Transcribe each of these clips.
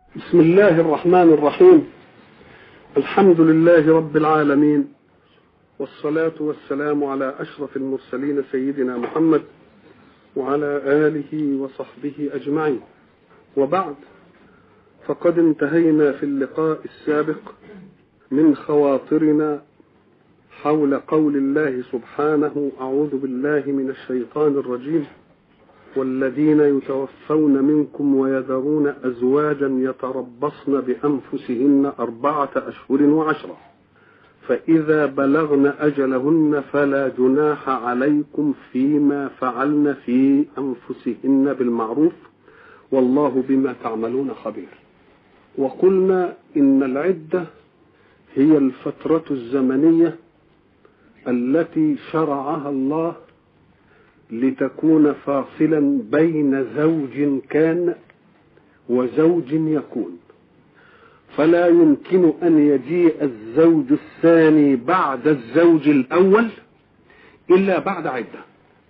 بسم الله الرحمن الرحيم الحمد لله رب العالمين والصلاة والسلام على أشرف المرسلين سيدنا محمد وعلى آله وصحبه أجمعين وبعد فقد انتهينا في اللقاء السابق من خواطرنا حول قول الله سبحانه أعوذ بالله من الشيطان الرجيم والذين يتوفون منكم ويذرون أزواجا يتربصن بأنفسهن أربعة أشهر وعشرة فإذا بلغن أجلهن فلا جناح عليكم فيما فعلن في أنفسهن بالمعروف والله بما تعملون خبير وقلنا إن العدة هي الفترة الزمنية التي شرعها الله لتكون فاصلا بين زوج كان وزوج يكون فلا يمكن ان يجيء الزوج الثاني بعد الزوج الاول الا بعد عده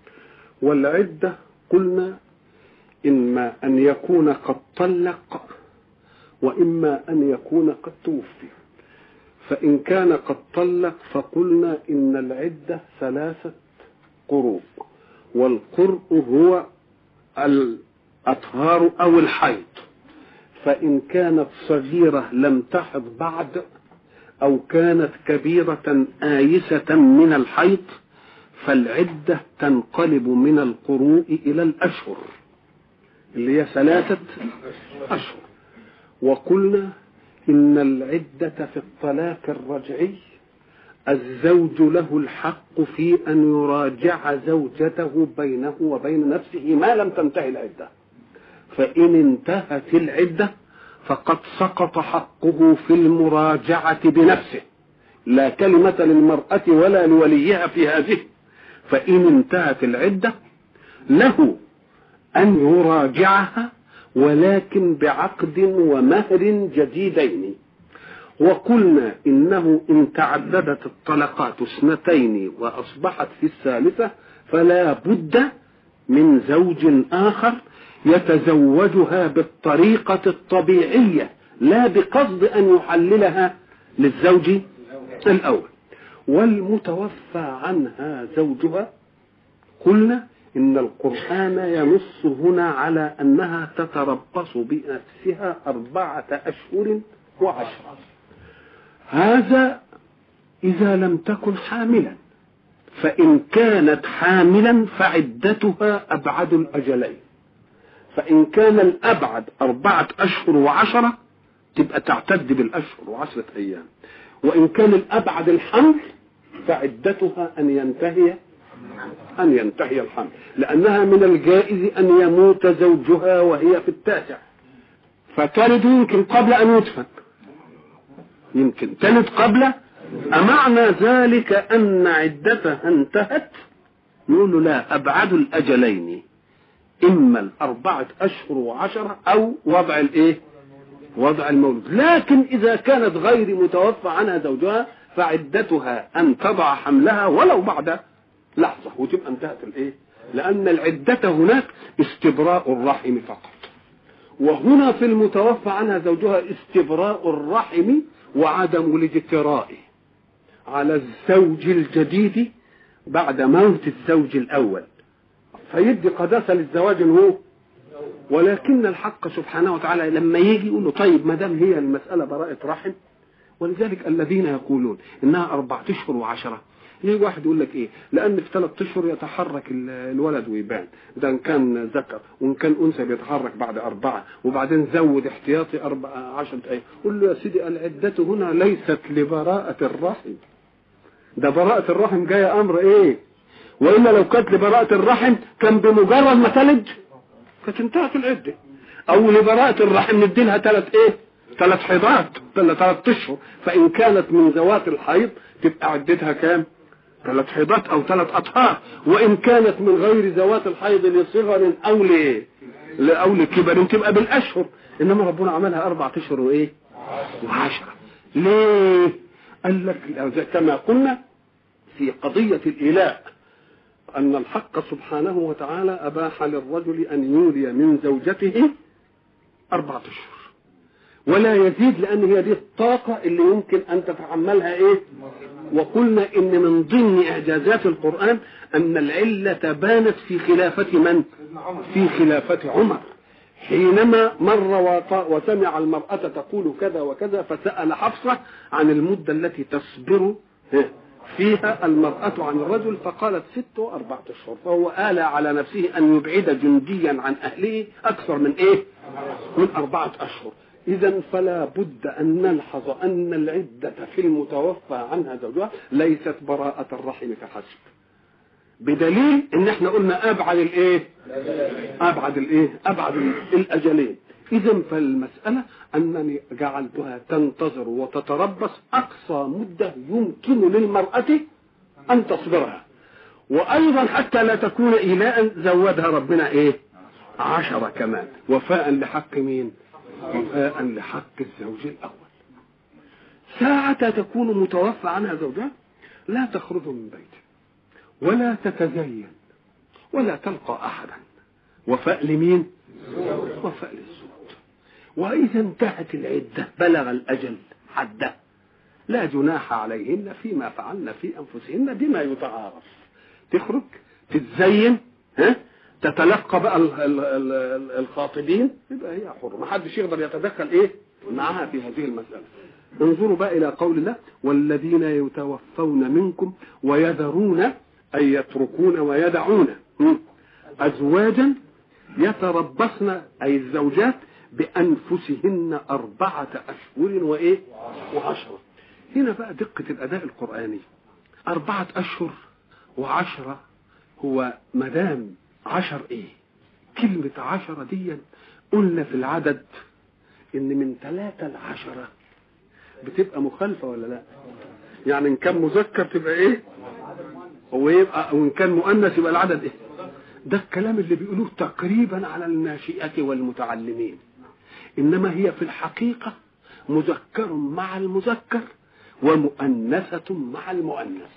والعده قلنا اما ان يكون قد طلق واما ان يكون قد توفي فان كان قد طلق فقلنا ان العده ثلاثه قروء والقرء هو الأطهار أو الحيض فإن كانت صغيرة لم تحض بعد أو كانت كبيرة آيسة من الحيض فالعدة تنقلب من القروء إلى الأشهر اللي هي ثلاثة أشهر وقلنا إن العدة في الطلاق الرجعي الزوج له الحق في أن يراجع زوجته بينه وبين نفسه ما لم تنتهي العدة فإن انتهت العدة فقد سقط حقه في المراجعة بنفسه لا كلمة للمرأة ولا لوليها في هذه فإن انتهت العدة له أن يراجعها ولكن بعقد ومهر جديدين وقلنا انه ان تعددت الطلقات اثنتين واصبحت في الثالثه فلا بد من زوج اخر يتزوجها بالطريقه الطبيعيه لا بقصد ان يحللها للزوج الاول والمتوفى عنها زوجها قلنا ان القران ينص هنا على انها تتربص بنفسها اربعه اشهر وعشره هذا إذا لم تكن حاملا فإن كانت حاملا فعدتها أبعد الأجلين فإن كان الأبعد أربعة أشهر وعشرة تبقى تعتد بالأشهر وعشرة أيام وإن كان الأبعد الحمل فعدتها أن ينتهي أن ينتهي الحمل لأنها من الجائز أن يموت زوجها وهي في التاسع فتلد يمكن قبل أن يدفن يمكن تلد قبل أمعنى ذلك أن عدتها انتهت نقول له لا أبعد الأجلين إما الأربعة أشهر وعشرة أو وضع الإيه وضع المولود لكن إذا كانت غير متوفى عنها زوجها فعدتها أن تضع حملها ولو بعد لحظة وتبقى انتهت الإيه لأن العدة هناك استبراء الرحم فقط وهنا في المتوفى عنها زوجها استبراء الرحم وعدم الاجتراء على الزوج الجديد بعد موت الزوج الأول فيدي قداسة للزواج هو ولكن الحق سبحانه وتعالى لما يجي يقول له طيب ما دام هي المسألة براءة رحم ولذلك الذين يقولون انها أربعة اشهر وعشرة يجي واحد يقول لك ايه لان في ثلاث اشهر يتحرك الولد ويبان ده ان كان ذكر وان كان انثى بيتحرك بعد اربعه وبعدين زود احتياطي اربع عشرة ايام قول له يا سيدي العده هنا ليست لبراءه الرحم ده براءه الرحم جايه امر ايه والا لو كانت لبراءه الرحم كان بمجرد ما تلد كانت انتهت العده او لبراءه الرحم ندي لها ثلاث ايه ثلاث حيضات ثلاث اشهر فان كانت من ذوات الحيض تبقى عدتها كام ثلاث حيضات او ثلاث اطهار وان كانت من غير ذوات الحيض لصغر او ل او لكبر تبقى بالاشهر انما ربنا عملها اربع اشهر وايه وعشرة ليه قال لك كما قلنا في قضية الإيلاء أن الحق سبحانه وتعالى أباح للرجل أن يولي من زوجته أربعة أشهر ولا يزيد لان هي دي الطاقه اللي يمكن ان تتحملها ايه وقلنا ان من ضمن اعجازات القران ان العله بانت في خلافه من في خلافه عمر حينما مر وسمع المرأة تقول كذا وكذا فسأل حفصة عن المدة التي تصبر فيها المرأة عن الرجل فقالت ست وأربعة أشهر فهو آلى على نفسه أن يبعد جنديا عن أهله أكثر من إيه؟ من أربعة أشهر إذا فلا بد أن نلحظ أن العدة في المتوفى عنها زوجها ليست براءة الرحم فحسب بدليل ان احنا قلنا ابعد الايه ابعد الايه ابعد الاجلين اذا فالمساله انني جعلتها تنتظر وتتربص اقصى مده يمكن للمراه ان تصبرها وايضا حتى لا تكون ايلاء زودها ربنا ايه عشرة كمان وفاء لحق مين وفاء لحق الزوج الاول ساعة تكون متوفى عنها زوجها لا تخرج من بيته ولا تتزين ولا تلقى احدا وفاء لمين وفاء للزوج واذا انتهت العده بلغ الاجل حده لا جناح عليهن فيما فعلن في انفسهن بما يتعارف تخرج تتزين ها تتلقى بقى الخاطبين يبقى هي حرة ما حدش يقدر يتدخل ايه معها في هذه المسألة انظروا بقى إلى قول الله والذين يتوفون منكم ويذرون أي يتركون ويدعون أزواجا يتربصن أي الزوجات بأنفسهن أربعة أشهر وإيه وعشرة هنا بقى دقة الأداء القرآني أربعة أشهر وعشرة هو مدام عشر إيه كلمة عشرة دي قلنا في العدد إن من ثلاثة لعشرة بتبقى مخالفة ولا لا يعني إن كان مذكر تبقى إيه ويبقى وان كان مؤنث يبقى العدد ايه ده الكلام اللي بيقولوه تقريبا على الناشئة والمتعلمين انما هي في الحقيقة مذكر مع المذكر ومؤنثة مع المؤنث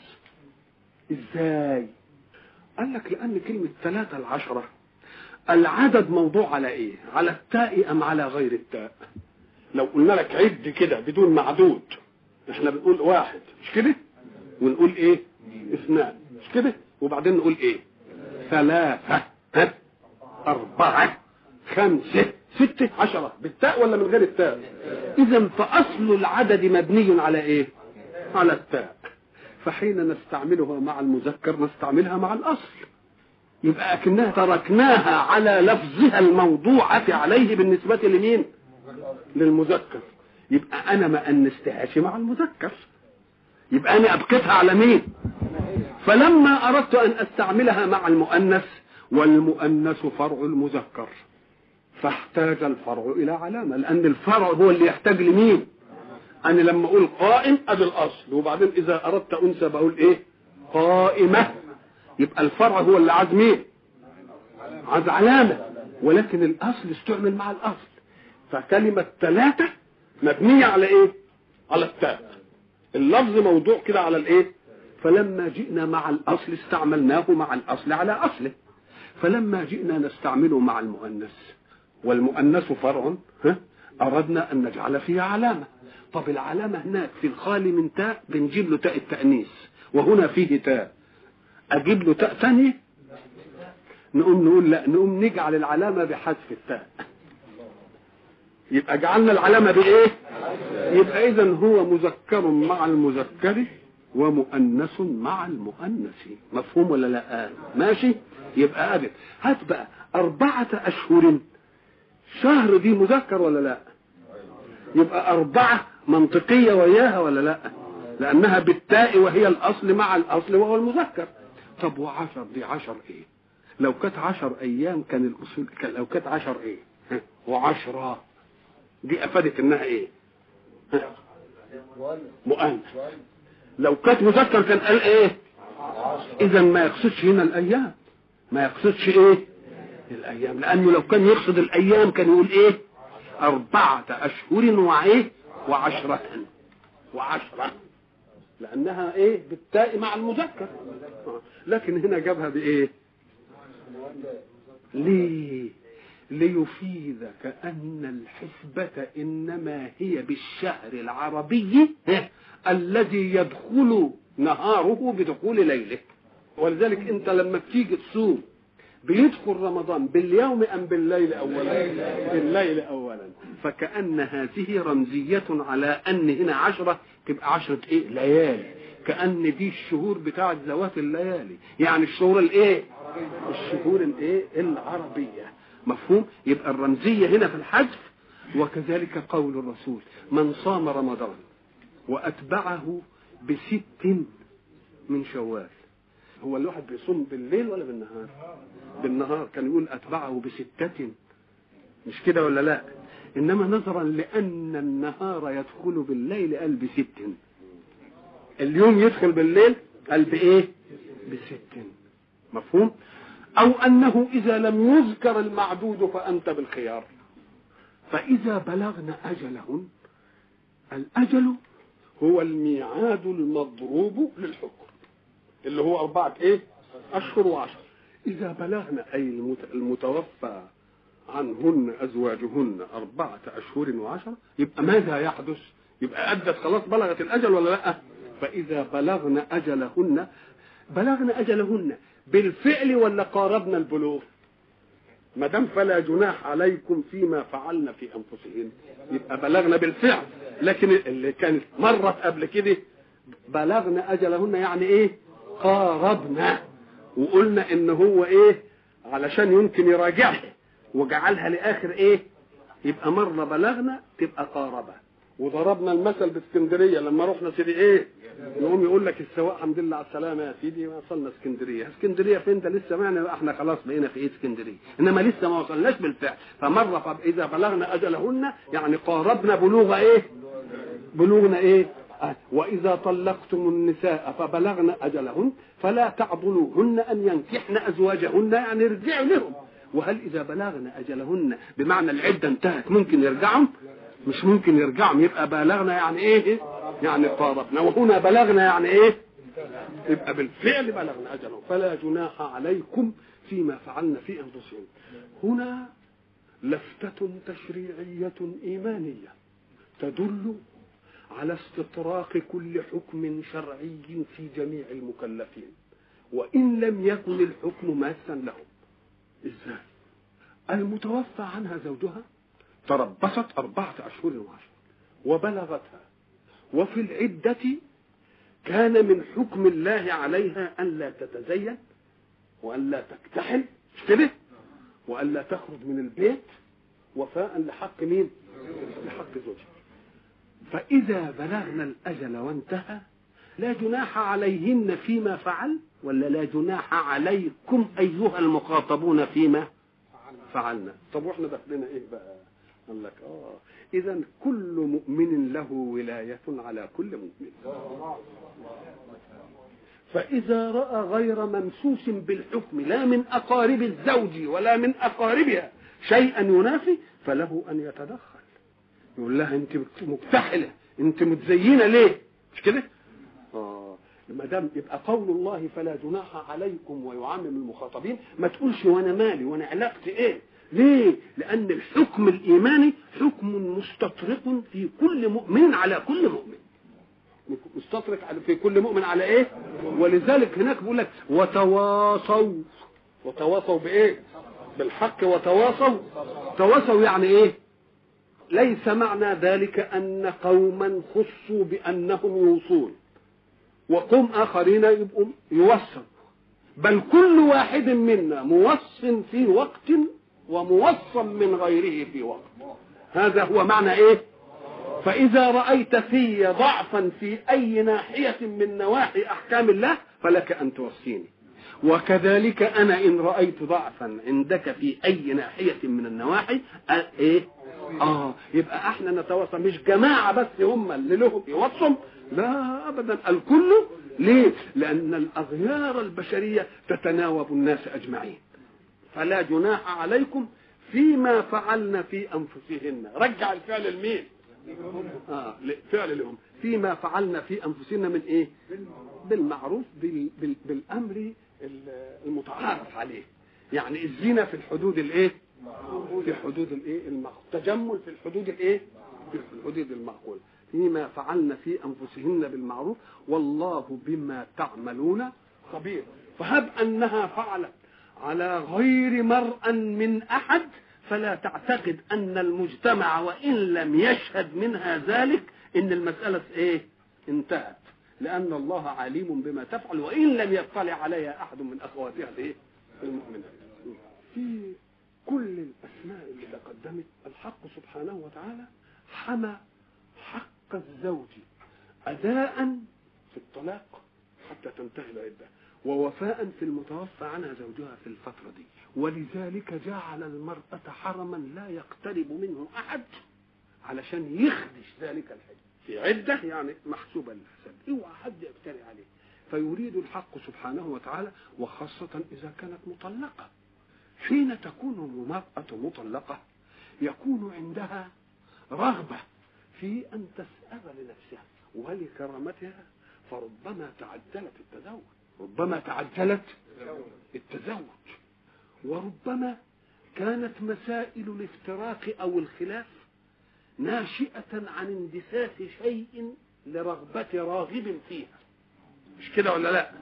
ازاي قال لك لان كلمة ثلاثة العشرة العدد موضوع على ايه على التاء ام على غير التاء لو قلنا لك عد كده بدون معدود احنا بنقول واحد مش كده ونقول ايه اثنان مش كده وبعدين نقول ايه ثلاثة ها أربعة خمسة ستة عشرة بالتاء ولا من غير التاء إذا فأصل العدد مبني على إيه على التاء فحين نستعملها مع المذكر نستعملها مع الأصل يبقى أكنها تركناها على لفظها الموضوعة عليه بالنسبة لمين للمذكر يبقى أنا ما أنستهاش مع المذكر يبقى أنا أبقيتها على مين فلما أردت أن أستعملها مع المؤنث والمؤنث فرع المذكر فاحتاج الفرع إلى علامة لأن الفرع هو اللي يحتاج لمين أنا لما أقول قائم أدي الأصل وبعدين إذا أردت أنثى بقول إيه قائمة يبقى الفرع هو اللي عايز مين عايز علامة ولكن الأصل استعمل مع الأصل فكلمة ثلاثة مبنية على إيه على التاء اللفظ موضوع كده على الإيه فلما جئنا مع الأصل استعملناه مع الأصل على أصله فلما جئنا نستعمله مع المؤنث والمؤنث فرع ها أردنا أن نجعل فيها علامة طب العلامة هناك في الخالي من تاء بنجيب له تاء التأنيث وهنا فيه تاء أجيب له تاء ثانية نقوم نقول لا نقوم نجعل العلامة بحذف التاء يبقى جعلنا العلامة بإيه يبقى إذا هو مذكر مع المذكر ومؤنث مع المؤنث مفهوم ولا لا آه. ماشي يبقى قابل هات بقى أربعة أشهر شهر دي مذكر ولا لا يبقى أربعة منطقية وياها ولا لا لأنها بالتاء وهي الأصل مع الأصل وهو المذكر طب وعشر دي عشر إيه لو كانت عشر أيام كان الأصول كان لو كانت عشر إيه وعشرة دي أفادت إنها إيه مؤنث لو كانت مذكر كان قال ايه اذا ما يقصدش هنا الايام ما يقصدش ايه الايام لانه لو كان يقصد الايام كان يقول ايه اربعة اشهر وايه وعشرة وعشرة لانها ايه بالتاء مع المذكر لكن هنا جابها بايه ليه ليفيد كأن الحسبة إنما هي بالشهر العربي الذي يدخل نهاره بدخول ليله ولذلك انت لما بتيجي تصوم بيدخل رمضان باليوم ام بالليل اولا بالليل اولا فكأن هذه رمزية على ان هنا عشرة تبقى عشرة ايه ليالي كأن دي الشهور بتاعت ذوات الليالي يعني الشهور الايه الشهور الايه العربية مفهوم يبقى الرمزية هنا في الحذف وكذلك قول الرسول من صام رمضان وأتبعه بست من شوال هو الواحد بيصوم بالليل ولا بالنهار بالنهار كان يقول أتبعه بستة مش كده ولا لا إنما نظرا لأن النهار يدخل بالليل قال بست اليوم يدخل بالليل قال بإيه بست مفهوم أو أنه إذا لم يذكر المعدود فأنت بالخيار فإذا بلغن أجلهن الأجل هو الميعاد المضروب للحكم اللي هو أربعة إيه أشهر وعشر إذا بلغن أي المتوفى عنهن أزواجهن أربعة أشهر وعشرة يبقى ماذا يحدث يبقى أدت خلاص بلغت الأجل ولا لا فإذا بلغن أجلهن بلغن أجلهن بالفعل ولا قاربنا البلوغ ما دام فلا جناح عليكم فيما فعلنا في انفسهن يبقى بلغنا بالفعل لكن اللي كانت مرت قبل كده بلغنا اجلهن يعني ايه قاربنا وقلنا ان هو ايه علشان يمكن يراجعها وجعلها لاخر ايه يبقى مره بلغنا تبقى قاربه وضربنا المثل باسكندريه لما رحنا سيدي ايه يقوم يقول لك السواق الحمد لله على السلامه يا سيدي وصلنا اسكندريه اسكندريه فين ده لسه معنا احنا خلاص بقينا في ايه اسكندريه انما لسه ما وصلناش بالفعل فمره اذا بلغنا اجلهن يعني قاربنا بلوغ ايه بلوغنا ايه آه. واذا طلقتم النساء فبلغن اجلهن فلا تعضلوهن ان ينكحن ازواجهن يعني ارجعوا لهم وهل اذا بلغن اجلهن بمعنى العده انتهت ممكن يرجعوا مش ممكن يرجعوا يبقى بلغنا يعني ايه يعني قاربنا وهنا بلغنا يعني ايه يبقى بالفعل بلغنا اجلهم فلا جناح عليكم فيما فعلنا في انفسهم هنا لفتة تشريعية إيمانية تدل على استطراق كل حكم شرعي في جميع المكلفين وإن لم يكن الحكم ماسا لهم إزاي المتوفى عنها زوجها تربصت أربعة أشهر وعشر وبلغتها وفي العدة كان من حكم الله عليها أن لا تتزين وأن لا تكتحل مش كده وأن لا تخرج من البيت وفاء لحق مين لحق زوجها فإذا بلغنا الأجل وانتهى لا جناح عليهن فيما فعل ولا لا جناح عليكم أيها المخاطبون فيما فعلنا طب واحنا داخلين ايه بقى قال لك اه اذا كل مؤمن له ولايه على كل مؤمن فاذا راى غير ممسوس بالحكم لا من اقارب الزوج ولا من اقاربها شيئا ينافي فله ان يتدخل يقول لها انت مكتحله انت متزينه ليه مش كده اه ما دام يبقى قول الله فلا جناح عليكم ويعمم المخاطبين ما تقولش وانا مالي وانا علاقتي ايه ليه لان الحكم الايماني حكم مستطرق في كل مؤمن على كل مؤمن مستطرق في كل مؤمن على ايه ولذلك هناك بيقول لك وتواصوا وتواصوا بايه بالحق وتواصوا تواصوا يعني ايه ليس معنى ذلك ان قوما خصوا بانهم يوصون وقوم اخرين يبقوا يوصوا بل كل واحد منا موص في وقت وموصم من غيره في وقت هذا هو معنى ايه فاذا رايت في ضعفا في اي ناحيه من نواحي احكام الله فلك ان توصيني وكذلك انا ان رايت ضعفا عندك في اي ناحيه من النواحي ايه اه يبقى احنا نتواصى مش جماعه بس هم اللي لهم يوصم لا ابدا الكل ليه لان الاغيار البشريه تتناوب الناس اجمعين فلا جناح عليكم فيما فعلن في انفسهن رجع الفعل لمين اه فعل لهم فيما فعلن في انفسهن من ايه بالمعروف بال... بال... بالامر المتعارف عليه يعني الزنا في الحدود الايه في حدود الايه المعقول تجمل في الحدود الايه في الحدود المعقوله فيما فعلن في انفسهن بالمعروف والله بما تعملون خبير فهب انها فعلت على غير مرأى من احد فلا تعتقد ان المجتمع وان لم يشهد منها ذلك ان المساله ايه انتهت لان الله عليم بما تفعل وان لم يطلع عليها احد من اخواتها الايه المؤمنات في كل الاسماء اللي تقدمت الحق سبحانه وتعالى حمى حق الزوج اداء في الطلاق حتى تنتهي العده ووفاء في المتوفى عنها زوجها في الفترة دي ولذلك جعل المرأة حرما لا يقترب منه أحد علشان يخدش ذلك الحج في عدة يعني محسوبة للحساب اوعى حد يقترب عليه فيريد الحق سبحانه وتعالى وخاصة إذا كانت مطلقة حين تكون المرأة مطلقة يكون عندها رغبة في أن تسأل لنفسها ولكرامتها فربما تعجلت التزوج ربما تعجلت التزوج وربما كانت مسائل الافتراق او الخلاف ناشئة عن اندساس شيء لرغبة راغب فيها مش كده ولا لا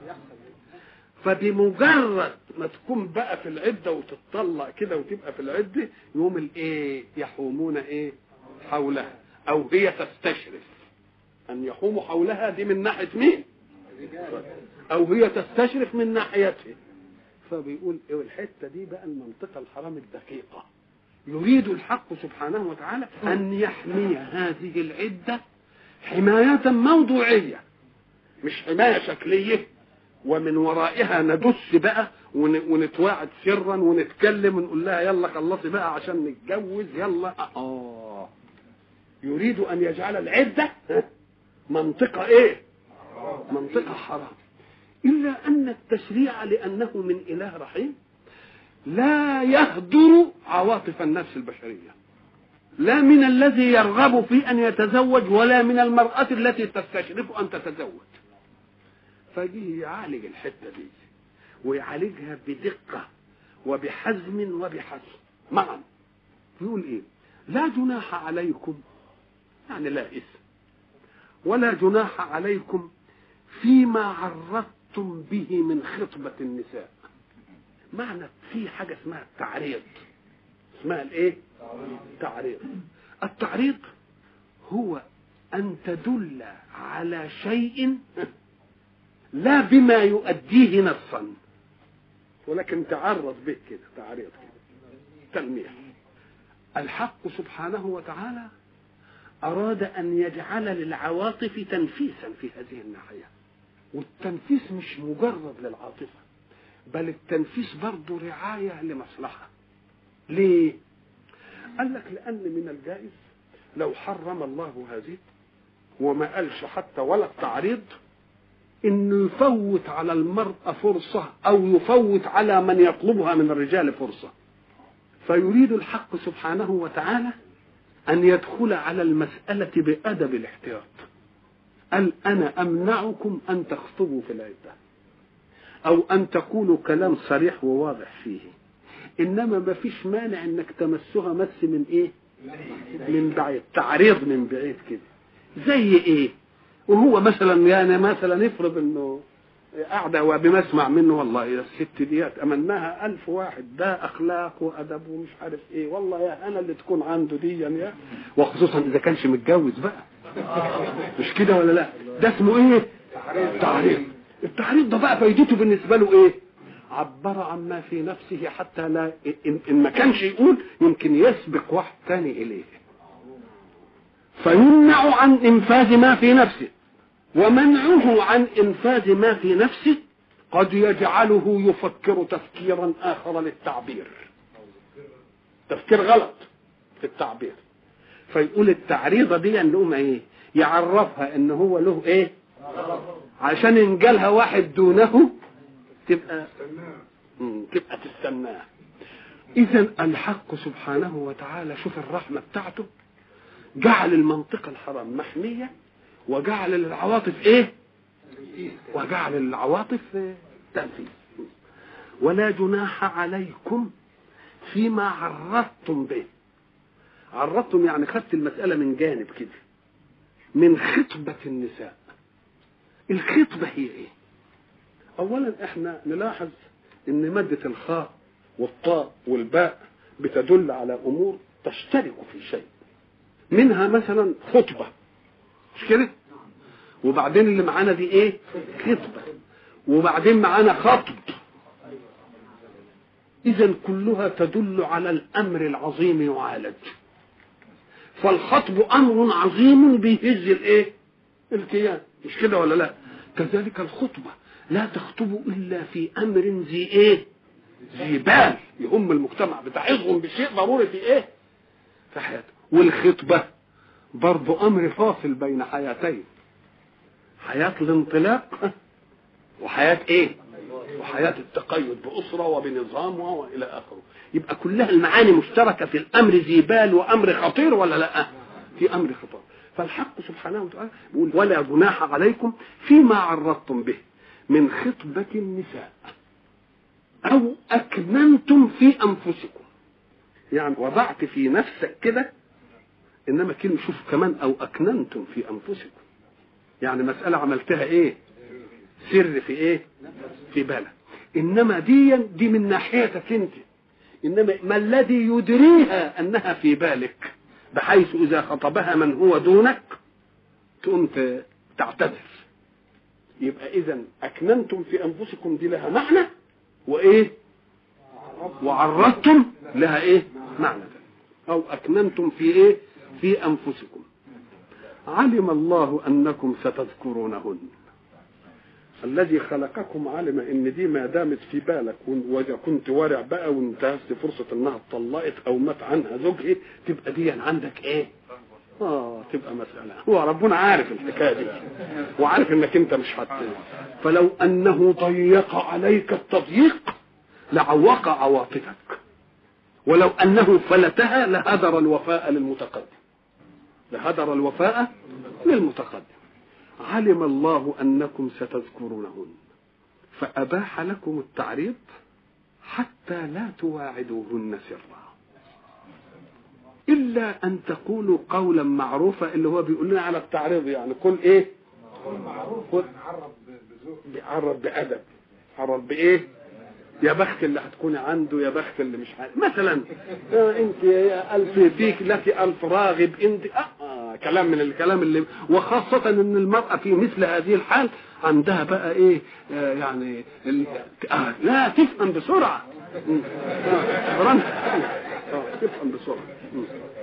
فبمجرد ما تكون بقى في العدة وتتطلق كده وتبقى في العدة يوم الايه يحومون ايه حولها او هي تستشرف ان يحوموا حولها دي من ناحية مين او هي تستشرف من ناحيته فبيقول ايه الحته دي بقى المنطقه الحرام الدقيقه يريد الحق سبحانه وتعالى ان يحمي هذه العده حمايه موضوعيه مش حمايه شكليه ومن ورائها ندس بقى ونتواعد سرا ونتكلم ونقول لها يلا خلصي بقى عشان نتجوز يلا اه يريد ان يجعل العده منطقه ايه منطقه حرام إلا أن التشريع لأنه من إله رحيم لا يهدر عواطف النفس البشرية لا من الذي يرغب في أن يتزوج ولا من المرأة التي تستشرف أن تتزوج فجيه يعالج الحتة دي ويعالجها بدقة وبحزم وبحزم معا يقول إيه لا جناح عليكم يعني لا إثم ولا جناح عليكم فيما عرضتم به من خطبة النساء معنى في حاجة اسمها التعريض اسمها الايه تعريض التعريض هو ان تدل على شيء لا بما يؤديه نصا ولكن تعرض به كده تعريض كده تلميح الحق سبحانه وتعالى أراد أن يجعل للعواطف تنفيسا في هذه الناحية والتنفيس مش مجرد للعاطفة بل التنفيس برضه رعاية لمصلحة ليه قال لك لأن من الجائز لو حرم الله هذه وما قالش حتى ولا التعريض انه يفوت على المرأة فرصة او يفوت على من يطلبها من الرجال فرصة فيريد الحق سبحانه وتعالى ان يدخل على المسألة بأدب الاحتياط قال انا امنعكم ان تخطبوا في العدة او ان تقولوا كلام صريح وواضح فيه انما ما فيش مانع انك تمسها مس من ايه من بعيد تعريض من بعيد كده زي ايه وهو مثلا يعني مثلا يفرض انه قاعدة وبمسمع منه والله يا الست دي اتمناها ألف واحد ده أخلاق وأدب ومش عارف إيه والله يا أنا اللي تكون عنده دي يعني وخصوصا إذا كانش متجوز بقى مش كده ولا لا ده اسمه إيه تعريض التعريض ده بقى فايدته بالنسبة له إيه عبر عما في نفسه حتى لا إن, إن ما كانش يقول يمكن يسبق واحد تاني إليه فيمنع عن إنفاذ ما في نفسه ومنعه عن إنفاذ ما في نفسه قد يجعله يفكر تفكيرا آخر للتعبير تفكير غلط في التعبير فيقول التعريضة دي نقوم ايه يعرفها ان هو له ايه عشان ان جالها واحد دونه تبقى تبقى تستناه اذا الحق سبحانه وتعالى شوف الرحمة بتاعته جعل المنطقة الحرام محمية وجعل للعواطف ايه وجعل للعواطف تنفيذ ولا جناح عليكم فيما عرضتم به عرضتم يعني خدت المسألة من جانب كده من خطبة النساء الخطبة هي ايه اولا احنا نلاحظ ان مادة الخاء والطاء والباء بتدل على امور تشترك في شيء منها مثلا خطبة مش كده وبعدين اللي معانا دي ايه خطبة وبعدين معانا خطب اذا كلها تدل على الامر العظيم يعالج فالخطب امر عظيم بيهز الايه الكيان مش كده ولا لا كذلك الخطبة لا تخطب الا في امر ذي ايه ذي بال يهم المجتمع بتعظهم بشيء ضروري في ايه في حياته والخطبة برضو امر فاصل بين حياتين حياة الانطلاق وحياة ايه وحياة التقيد بأسرة وبنظام وإلى آخره يبقى كلها المعاني مشتركة في الأمر ذي بال وأمر خطير ولا لا في أمر خطير فالحق سبحانه وتعالى بيقول ولا جناح عليكم فيما عرضتم به من خطبة النساء أو أكننتم في أنفسكم يعني وضعت في نفسك كده إنما كلمة شوف كمان أو أكننتم في أنفسكم يعني مسألة عملتها إيه سر في إيه في بالك إنما دي دي من ناحيتك أنت إنما ما الذي يدريها أنها في بالك بحيث إذا خطبها من هو دونك تقوم تعتذر يبقى إذا أكننتم في أنفسكم دي لها معنى وإيه وعرضتم لها إيه معنى أو أكننتم في إيه في أنفسكم علم الله أنكم ستذكرونهن الذي خلقكم علم ان دي ما دامت في بالك واذا كنت وارع بقى وانتهزت فرصه انها اتطلقت او مات عنها زوجها تبقى دي عندك ايه؟ اه تبقى مساله هو ربنا عارف الحكايه دي وعارف انك انت مش هت فلو انه ضيق عليك التضييق لعوق عواطفك ولو انه فلتها لهدر الوفاء للمتقدم لهدر الوفاء للمتقدم علم الله انكم ستذكرونهن فاباح لكم التعريض حتى لا تواعدوهن سرا الا ان تقولوا قولا معروفا اللي هو بيقول لنا على التعريض يعني كل ايه قول معروف قول عرب بذوق عرض بادب عرض بايه يا بخت اللي هتكوني عنده يا بخت اللي مش عارف مثلا آه انت يا الف فيك لك الف راغب انت آه, آه كلام من الكلام اللي وخاصة ان المرأة في مثل هذه الحال عندها بقى ايه آه يعني ال... آه لا تفهم بسرعة مم. آه برنس. آه تفهم بسرعة مم.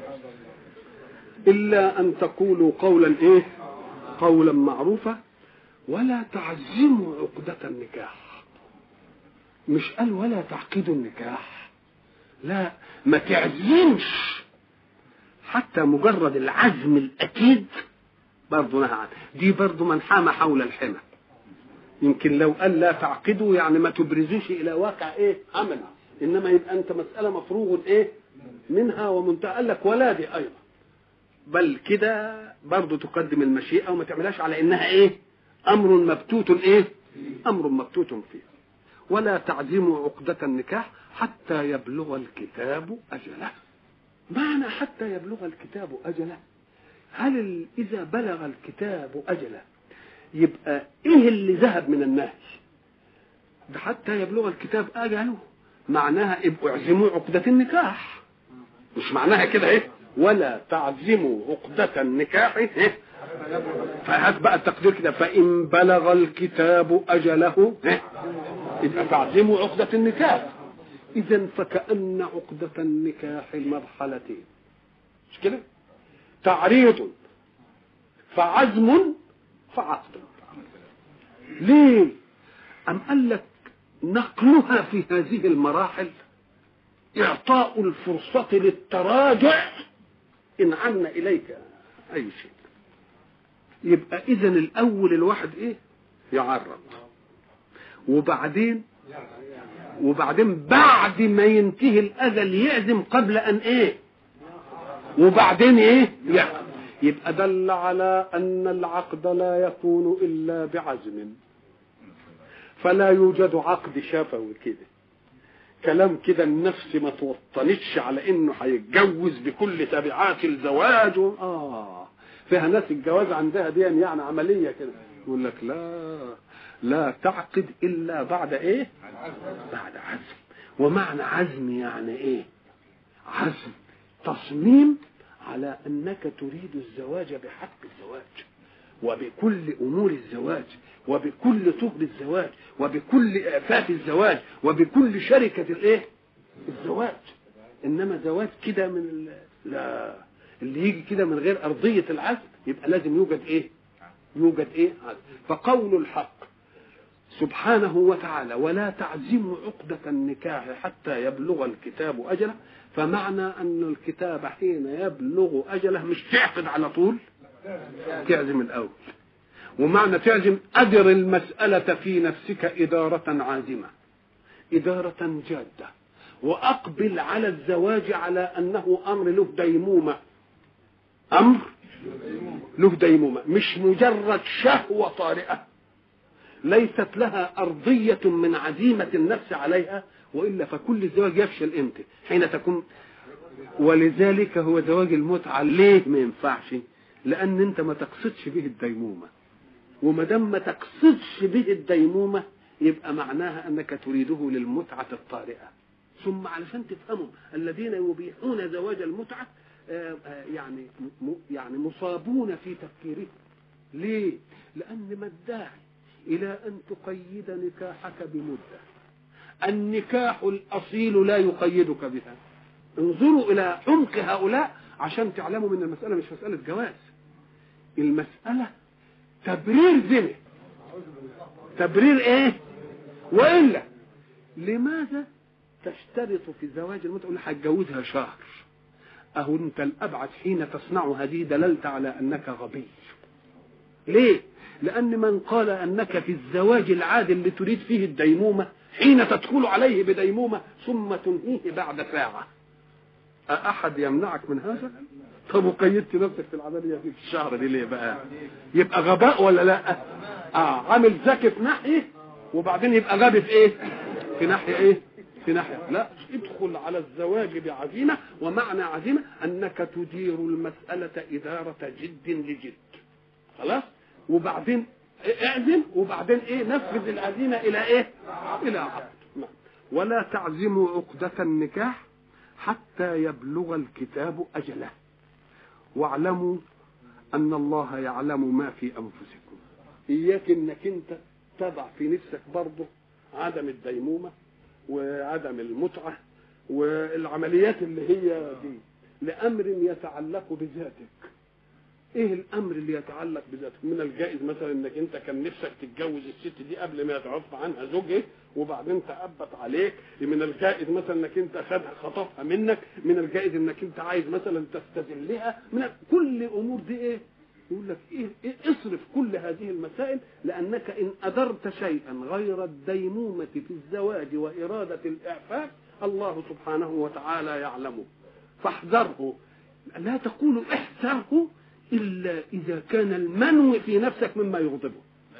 إلا أن تقولوا قولا إيه قولا معروفا ولا تعزموا عقدة النكاح مش قال ولا تعقدوا النكاح لا ما تعزمش حتى مجرد العزم الأكيد برضه نهى عنه دي برضه من حام حول الحمى يمكن لو قال لا تعقدوا يعني ما تبرزوش إلى واقع إيه عمل إنما يبقى أنت مسألة مفروغ إيه منها ومنتهى قال لك ولا دي أيضا بل كده برضه تقدم المشيئة وما تعملهاش على إنها إيه أمر مبتوت إيه أمر مبتوت فيه ولا تعزموا عقدة النكاح حتى يبلغ الكتاب أجله معنى حتى يبلغ الكتاب أجله هل ال- إذا بلغ الكتاب أجله يبقى إيه اللي ذهب من النهي ده حتى يبلغ الكتاب أجله معناها ابقوا اعزموا عقدة النكاح مش معناها كده ايه ولا تعزموا عقدة النكاح ايه فهات بقى التقدير كده فإن بلغ الكتاب أجله ايه يبقى تعزموا عقدة النكاح إذا فكأن عقدة النكاح مرحلتين مش كده؟ تعريض فعزم فعقد ليه؟ أم قال لك نقلها في هذه المراحل إعطاء الفرصة للتراجع إن عنا إليك أي شيء يبقى إذا الأول الواحد إيه؟ يعرض وبعدين وبعدين بعد ما ينتهي الاجل يعزم قبل ان ايه وبعدين ايه يعقد يبقى دل على ان العقد لا يكون الا بعزم فلا يوجد عقد شفوي كده كلام كده النفس ما توطنتش على انه هيتجوز بكل تبعات الزواج و... اه فيها ناس الجواز عندها دي يعني عمليه كده يقول لك لا لا تعقد الا بعد ايه بعد عزم ومعنى عزم يعني ايه عزم تصميم على انك تريد الزواج بحق الزواج وبكل امور الزواج وبكل طهر الزواج وبكل اعفاف الزواج وبكل شركه الايه الزواج انما زواج كده من ال... لا اللي يجي كده من غير ارضيه العزم يبقى لازم يوجد ايه يوجد ايه عزم فقول الحق سبحانه وتعالى ولا تعزموا عقدة النكاح حتى يبلغ الكتاب أجله فمعنى أن الكتاب حين يبلغ أجله مش تعقد على طول تعزم الأول ومعنى تعزم أدر المسألة في نفسك إدارة عازمة إدارة جادة وأقبل على الزواج على أنه أمر له ديمومة أمر له ديمومة مش مجرد شهوة طارئة ليست لها أرضية من عزيمة النفس عليها وإلا فكل الزواج يفشل إمتى حين تكون ولذلك هو زواج المتعة ليه ما ينفعش لأن أنت ما تقصدش به الديمومة وما دام ما تقصدش به الديمومة يبقى معناها أنك تريده للمتعة الطارئة ثم علشان تفهموا الذين يبيحون زواج المتعة آه، آه، يعني م- يعني مصابون في تفكيرهم ليه؟ لأن ما الداعي إلى أن تقيد نكاحك بمدة النكاح الأصيل لا يقيدك بها انظروا إلى عمق هؤلاء عشان تعلموا من المسألة مش مسألة جواز المسألة تبرير زنا تبرير ايه والا لماذا تشترط في زواج المتعه تقول هتجوزها شهر اهو انت الابعد حين تصنع هذه دللت على انك غبي ليه لان من قال انك في الزواج العادي اللي تريد فيه الديمومه حين تدخل عليه بديمومه ثم تنهيه بعد ساعه أحد يمنعك من هذا؟ طب وقيدت نفسك في العملية في الشهر دي ليه بقى؟ يبقى غباء ولا لا؟ اه عامل ذكي في ناحية وبعدين يبقى غبي في ايه؟ في ناحية ايه؟ في ناحية لا ادخل على الزواج بعزيمة ومعنى عزيمة أنك تدير المسألة إدارة جد لجد خلاص؟ وبعدين اعزم وبعدين ايه نفذ العزيمة إلى ايه؟ إلى عقد نعم. ولا تعزموا عقدة النكاح حتى يبلغ الكتاب أجله واعلموا أن الله يعلم ما في أنفسكم إياك إنك أنت تضع في نفسك برضه عدم الديمومة وعدم المتعة والعمليات اللي هي دي لأمر يتعلق بذاتك ايه الامر اللي يتعلق بذاتك من الجائز مثلا انك انت كان نفسك تتجوز الست دي قبل ما يتعرف عنها زوجك وبعدين تأبت عليك من الجائز مثلا انك انت خدها خطفها منك من الجائز انك انت عايز مثلا تستذلها من كل امور دي ايه يقول لك إيه, ايه اصرف كل هذه المسائل لانك ان ادرت شيئا غير الديمومه في الزواج واراده الاعفاف الله سبحانه وتعالى يعلمه فاحذره لا تقول احذره إلا إذا كان المنو في نفسك مما يغضبه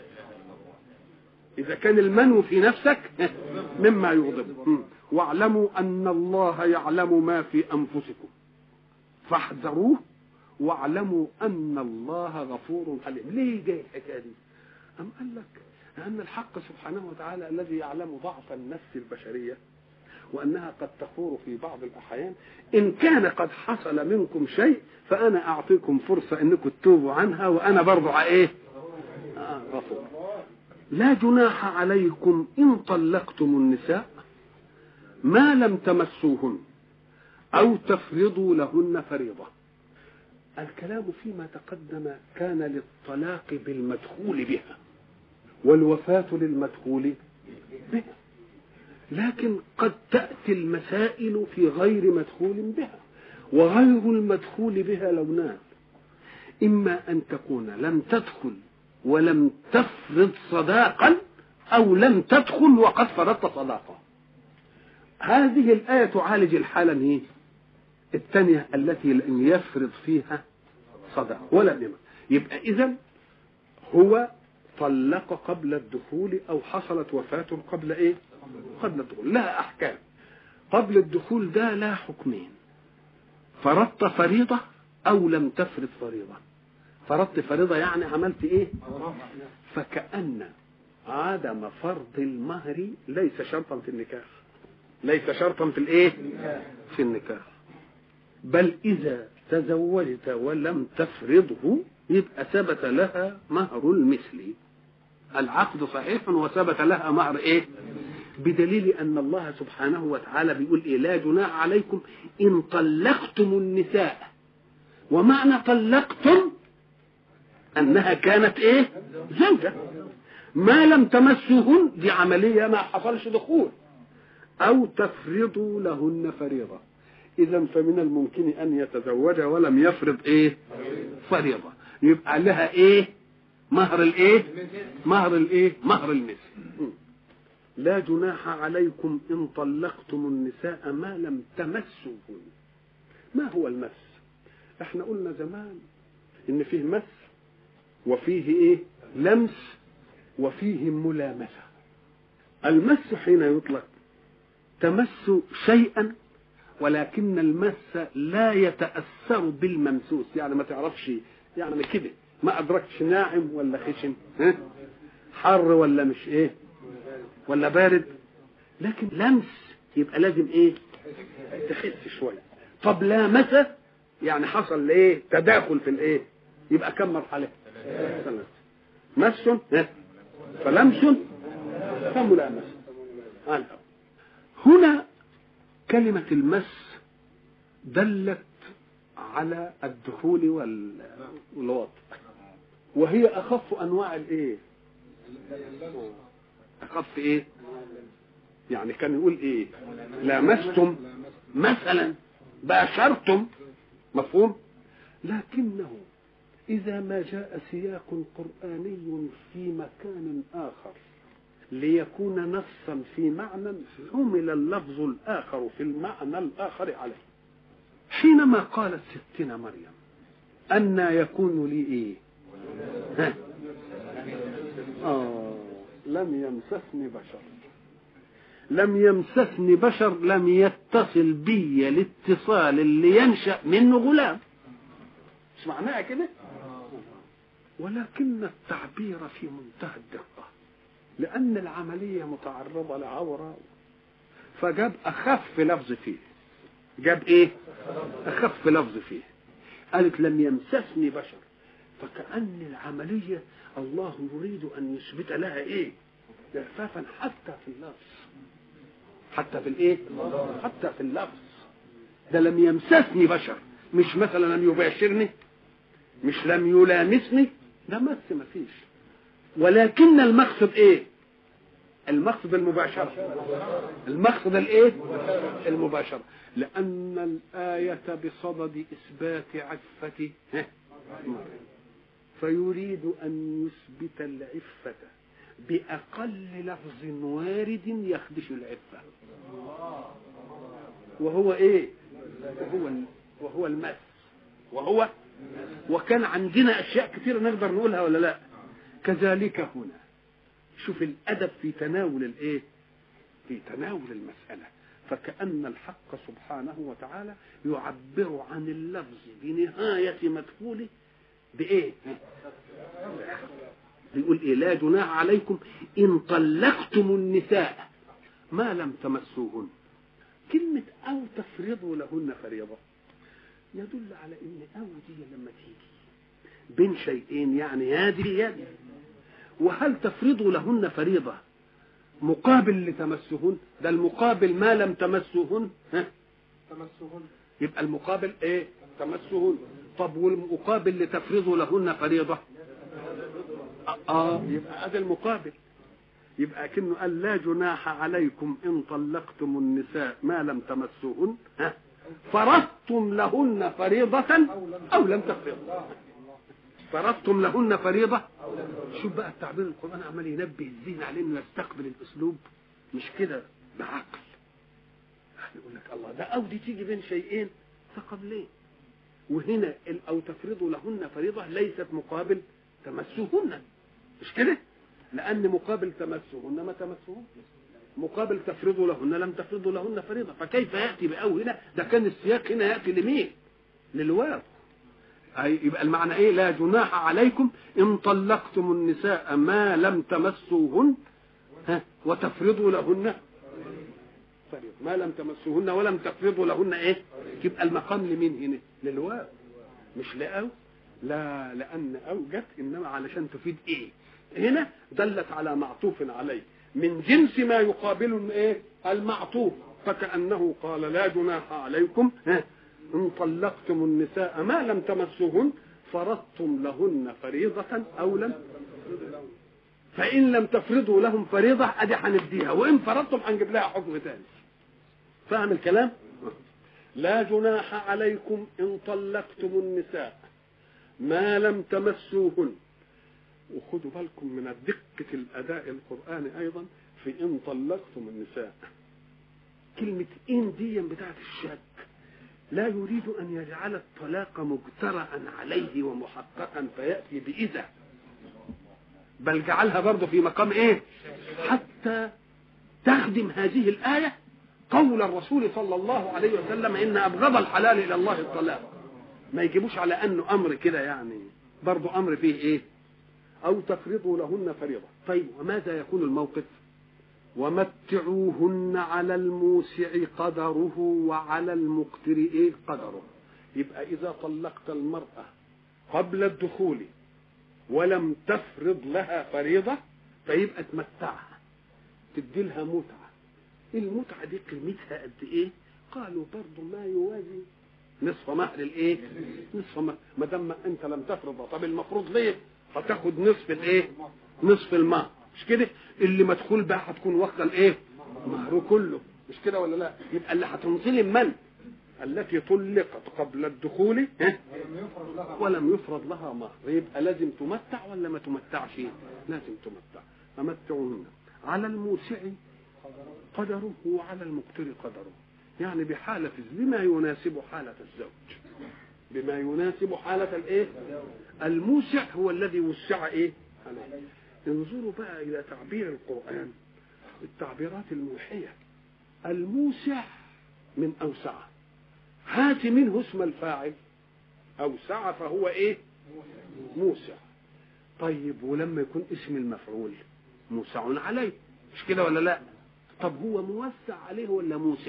إذا كان المنو في نفسك مما يغضبه واعلموا أن الله يعلم ما في أنفسكم فاحذروه واعلموا أن الله غفور حليم ليه جاي الحكاية دي أم قال لك لأن الحق سبحانه وتعالى الذي يعلم ضعف النفس البشرية وأنها قد تخور في بعض الأحيان إن كان قد حصل منكم شيء فأنا أعطيكم فرصة أنكم تتوبوا عنها وأنا برضو إيه آه غفور لا جناح عليكم إن طلقتم النساء ما لم تمسوهن أو تفرضوا لهن فريضة الكلام فيما تقدم كان للطلاق بالمدخول بها والوفاة للمدخول بها لكن قد تأتي المسائل في غير مدخول بها وغير المدخول بها لونان إما أن تكون لم تدخل ولم تفرض صداقا أو لم تدخل وقد فرضت صداقا هذه الآية تعالج الحالة إيه؟ الثانية التي لم يفرض فيها صداقة ولا نمى يبقى إذا هو طلق قبل الدخول أو حصلت وفاة قبل إيه؟ قبل الدخول لها أحكام قبل الدخول ده لا حكمين فرضت فريضة أو لم تفرض فريضة فرضت فريضة يعني عملت إيه فكأن عدم فرض المهر ليس شرطا في النكاح ليس شرطا في الإيه في النكاح بل إذا تزوجت ولم تفرضه يبقى ثبت لها مهر المثل العقد صحيح وثبت لها مهر ايه بدليل ان الله سبحانه وتعالى بيقول ايه لا جناح عليكم ان طلقتم النساء ومعنى طلقتم انها كانت ايه زوجة ما لم تمسوهن دي عملية ما حصلش دخول او تفرضوا لهن فريضة اذا فمن الممكن ان يتزوج ولم يفرض ايه فريضة يبقى لها ايه مهر الايه مهر الايه مهر المثل لا جناح عليكم ان طلقتم النساء ما لم تمسوهن ما هو المس احنا قلنا زمان ان فيه مس وفيه ايه لمس وفيه ملامسه المس حين يطلق تمس شيئا ولكن المس لا يتاثر بالممسوس يعني ما تعرفش يعني كده ما ادركتش ناعم ولا خشن ها؟ حر ولا مش ايه ولا بارد لكن لمس يبقى لازم ايه تحس شويه طب لامسه يعني حصل ايه تداخل في الايه يبقى كم مرحله ثلاث مس ها؟ فلمس فملامسه آه. هنا كلمة المس دلت على الدخول وال- والوطء وهي أخف أنواع الإيه؟ أخف إيه؟ يعني كان يقول إيه؟ لامستم مثلا باشرتم مفهوم؟ لكنه إذا ما جاء سياق قرآني في مكان آخر ليكون نصا في معنى حمل اللفظ الآخر في المعنى الآخر عليه حينما قالت ستنا مريم أن يكون لي إيه ها؟ آه لم يمسسني بشر لم يمسسني بشر لم يتصل بي الاتصال اللي ينشأ منه غلام مش معناها كده ولكن التعبير في منتهى الدقة لأن العملية متعرضة لعورة فجاب أخف لفظ فيه جاب إيه أخف لفظ فيه قالت لم يمسسني بشر فكأن العملية الله يريد أن يثبت لها إيه إعفافا حتى في اللفظ حتى في الإيه حتى في اللفظ ده لم يمسسني بشر مش مثلا لم يباشرني مش لم يلامسني ده مس مفيش ولكن المقصد ايه المقصد المباشرة المقصد الايه المباشرة لأن الآية بصدد إثبات عفة ها؟ فيريد أن يثبت العفة بأقل لفظ وارد يخدش العفة وهو ايه وهو وهو المس وهو وكان عندنا اشياء كثيره نقدر نقولها ولا لا كذلك هنا شوف الادب في تناول الايه في تناول المساله فكأن الحق سبحانه وتعالى يعبر عن اللفظ بنهاية مدخوله بإيه؟ بيقول إيه لا جناح عليكم إن طلقتم النساء ما لم تمسوهن كلمة أو تفرضوا لهن فريضة يدل على ان او دي لما تيجي بين شيئين يعني يدي يدي وهل تفرضوا لهن فريضه مقابل لتمسهن ده المقابل ما لم تمسوهن ها تمسهن يبقى المقابل ايه تمسهن طب والمقابل لتفرضوا لهن فريضه اه يبقى هذا المقابل يبقى كأنه قال لا جناح عليكم ان طلقتم النساء ما لم تمسوهن ها فرضتم لهن فريضة أو لم تفرضوا فرضتم لهن فريضة شوف بقى التعبير القرآن عمال ينبه الذهن على انه يستقبل الاسلوب مش كده بعقل يقول لك الله ده او دي تيجي بين شيئين فقبلين وهنا ال- او تفرضوا لهن فريضة ليست مقابل تمسوهن مش كده لان مقابل تمسوهن ما تمسوهن مقابل تفرضوا لهن لم تفرضوا لهن فريضة فكيف يأتي بأو هنا ده كان السياق هنا يأتي لمين للواو أي يبقى المعنى ايه لا جناح عليكم ان طلقتم النساء ما لم تمسوهن ها وتفرضوا لهن فريضة ما لم تمسوهن ولم تفرضوا لهن ايه يبقى المقام لمين هنا للواو مش لأو لا لأن أو جت إنما علشان تفيد إيه هنا دلت على معطوف عليه من جنس ما يقابل ايه المعطوف فكأنه قال لا جناح عليكم ها إن طلقتم النساء ما لم تمسوهن فرضتم لهن فريضة أو لم فإن لم تفرضوا لهم فريضة أدي هنديها وإن فرضتم هنجيب لها حكم ثاني فاهم الكلام؟ لا جناح عليكم إن طلقتم النساء ما لم تمسوهن وخدوا بالكم من دقة الأداء القرآني أيضا في إن طلقتم النساء كلمة إن دي بتاعت الشك لا يريد أن يجعل الطلاق مجترأ عليه ومحققا فيأتي بإذا بل جعلها برضه في مقام إيه حتى تخدم هذه الآية قول الرسول صلى الله عليه وسلم إن أبغض الحلال إلى الله الطلاق ما يجيبوش على أنه أمر كده يعني برضه أمر فيه إيه أو تفرضوا لهن فريضة طيب وماذا يكون الموقف ومتعوهن على الموسع قدره وعلى المقتر إيه قدره يبقى إذا طلقت المرأة قبل الدخول ولم تفرض لها فريضة فيبقى تمتعها تدي لها متعة المتعة دي قيمتها قد إيه قالوا برضه ما يوازي نصف مهر الايه نصف مهر ما دام انت لم تفرض طب المفروض ليه هتاخد نصف الايه نصف المهر مش كده اللي مدخول بقى هتكون واخده الايه مهره كله مش كده ولا لا يبقى اللي هتنظلم من التي طلقت قبل الدخول ها؟ ولم يفرض لها مهر يبقى لازم تمتع ولا ما تمتعش لازم تمتع فمتعوهن على الموسع قدره وعلى المقتر قدره يعني بحالة بما يناسب حالة الزوج بما يناسب حالة الايه الموسع هو الذي وسع ايه عليه انظروا بقى الى تعبير القرآن التعبيرات الموحية الموسع من اوسع هات منه اسم الفاعل اوسع فهو ايه موسع طيب ولما يكون اسم المفعول موسع عليه مش كده ولا لا طب هو موسع عليه ولا موسع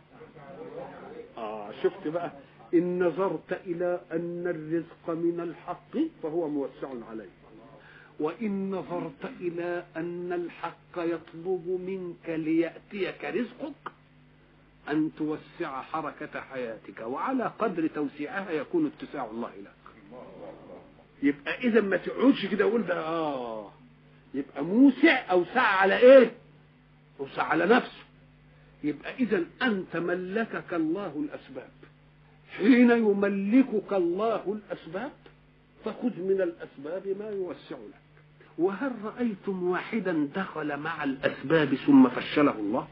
آه شفت بقى إن نظرت إلى أن الرزق من الحق فهو موسع عليه وإن نظرت إلى أن الحق يطلب منك ليأتيك رزقك أن توسع حركة حياتك وعلى قدر توسيعها يكون اتساع الله لك يبقى إذا ما تقعدش كده وقول ده آه يبقى موسع أوسع على إيه؟ أوسع على نفسه يبقى إذا أنت ملكك الله الأسباب حين يملكك الله الأسباب فخذ من الأسباب ما يوسع لك وهل رأيتم واحدا دخل مع الأسباب ثم فشله الله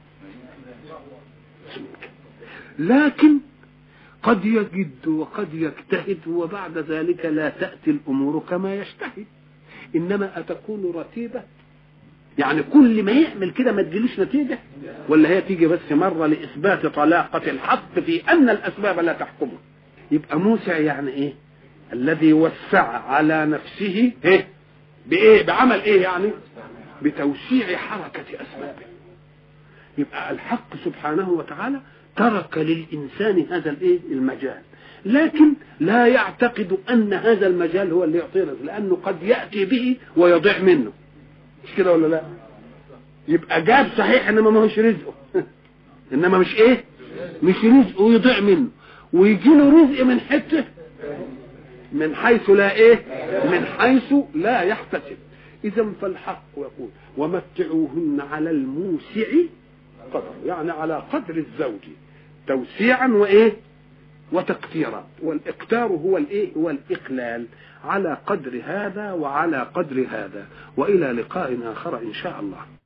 لكن قد يجد وقد يجتهد وبعد ذلك لا تأتي الأمور كما يجتهد إنما أتكون رتيبة يعني كل ما يعمل كده ما تجيلوش نتيجة ولا هي تيجي بس مرة لإثبات طلاقة الحق في أن الأسباب لا تحكمه يبقى موسع يعني إيه الذي وسع على نفسه إيه بإيه بعمل إيه يعني بتوسيع حركة أسبابه يبقى الحق سبحانه وتعالى ترك للإنسان هذا الإيه المجال لكن لا يعتقد أن هذا المجال هو اللي يعطيه رزق لأنه قد يأتي به ويضيع منه مش كده ولا لا يبقى جاب صحيح انما ما هوش رزقه انما مش ايه مش رزقه ويضيع منه ويجي له رزق من حته من حيث لا ايه من حيث لا يحتسب اذا فالحق يقول ومتعوهن على الموسع قدر يعني على قدر الزوج توسيعا وايه وتقتيرا والاقتار هو الايه هو الاقلال على قدر هذا وعلى قدر هذا والى لقاء اخر ان شاء الله